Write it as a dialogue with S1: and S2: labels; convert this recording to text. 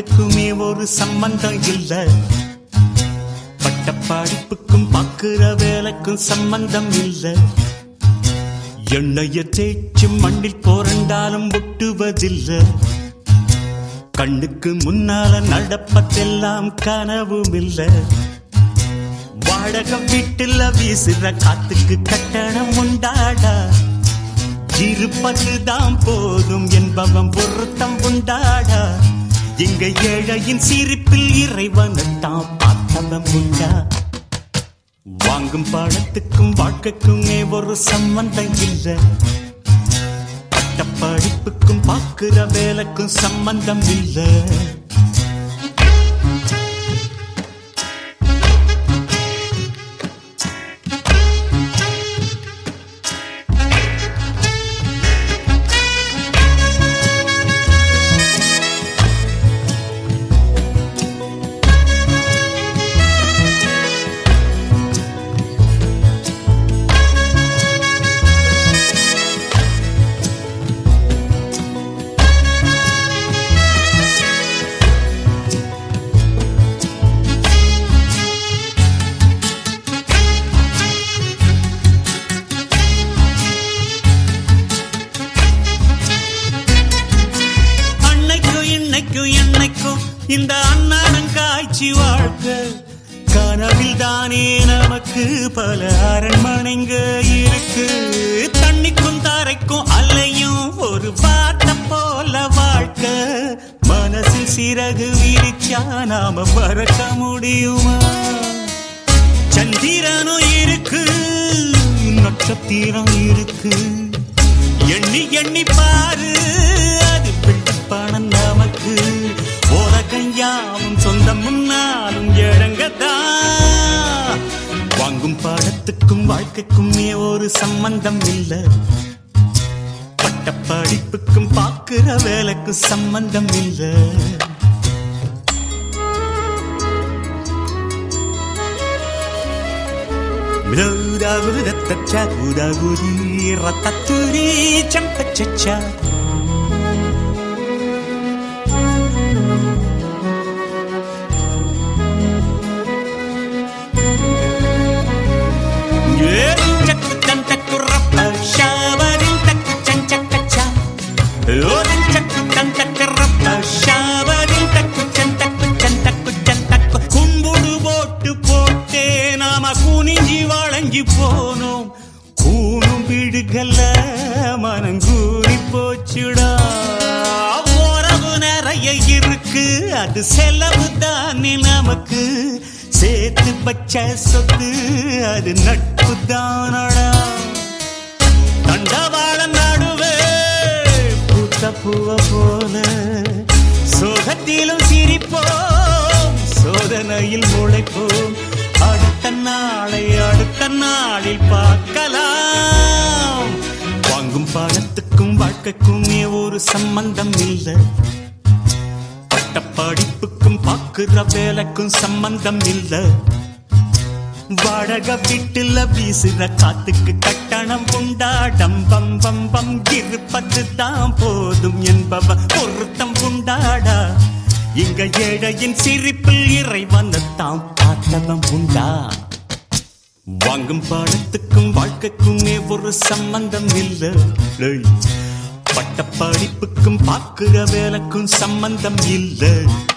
S1: வாழ்க்கைக்குமே ஒரு சம்பந்தம் இல்ல பட்ட படிப்புக்கும் பார்க்கிற வேலைக்கும் சம்பந்தம் இல்ல எண்ணெய தேய்ச்சி மண்ணில் போரண்டாலும் ஒட்டுவதில்லை கண்ணுக்கு முன்னால நடப்பதெல்லாம் கனவும் இல்ல வாடகை வீட்டுல வீசுற காத்துக்கு கட்டணம் உண்டாடா இருப்பதுதான் போதும் என்பவன் பொருத்தம் உண்டாடா எங்க ஏழையின் சிரிப்பில் இறைவனைத்தான் பார்த்தவன் உண்டா வாங்கும் பாடத்துக்கும் வாழ்க்கைக்குமே ஒரு சம்பந்தம் இல்லை பட்ட படிப்புக்கும் பார்க்கிற வேலைக்கும் சம்பந்தம் இல்லை அன்னைக்கும் இன்னைக்கும் என்னைக்கும் இந்த அண்ணாடம் காய்ச்சி வாழ்க்கை கனவில் தானே நமக்கு பல அரண்மனைங்க இருக்கு தண்ணிக்கும் தரைக்கும் அல்லையும் ஒரு வார்த்தை போல வாழ்க்கை மனசில் சிறகு விரிச்சா நாம பறக்க முடியுமா சந்திரனும் இருக்கு நட்சத்திரம் இருக்கு எண்ணி எண்ணி பாரு அது பிட்டு பணம் நமக்கு உலகம் யாவும் சொந்தம் முன்னாலும் இறங்கதான் வாங்கும் பாடத்துக்கும் வாழ்க்கைக்கும் ஒரு சம்பந்தம் இல்ல பட்ட படிப்புக்கும் பார்க்கிற வேலைக்கும் சம்பந்தம் இல்லை Uda-uda-ta-cha, uda-udi, rataturi, champa-cha-cha. Yeah-chakku-tan-takku-rappa, shabadin-takku-chan-chakka-cha. Oh-dan-chakku-tan-takku-rappa, shabadin-takku-chan-takku-chan-takku-chan-takku. கும்புடு போட்டு போட்டே நாம குனிஞ்சி வளைஞ்சி போனோம் கூணும் விடுகல்ல மனங்கூறி போச்சுடா உறவு நிறைய இருக்கு அது செலவு தானே நமக்கு சேர்த்து வச்ச சொத்து அது நட்பு தானடா தண்டவாள நடுவே பூத்த பூவ போல சோகத்திலும் சிரிப்போம் சோதனையில் முளைப்போம் அடுத்த நாளை அடுத்த நாளில் பார்க்கலாம் வாங்கும் பாடத்துக்கும் வாழ்க்கைக்குமே ஒரு சம்பந்தம் இல்லை பட்ட படிப்புக்கும் பார்க்கிற வேலைக்கும் சம்பந்தம் இல்லை வாடகை வீட்டுல வீசுற காத்துக்கு கட்டணம் உண்டாடம் பம் பம் பம் இருப்பது தான் போதும் என்பவ பொருத்தம் உண்டாடா இங்க ஏழையின் சிரிப்பில் இறைவனத்தாம் பார்த்தவன் உண்டா வாங்கும் பாடத்துக்கும் வாழ்க்கைக்குமே ஒரு சம்பந்தம் இல்லை பட்ட படிப்புக்கும் பார்க்கிற வேலைக்கும் சம்பந்தம் இல்லை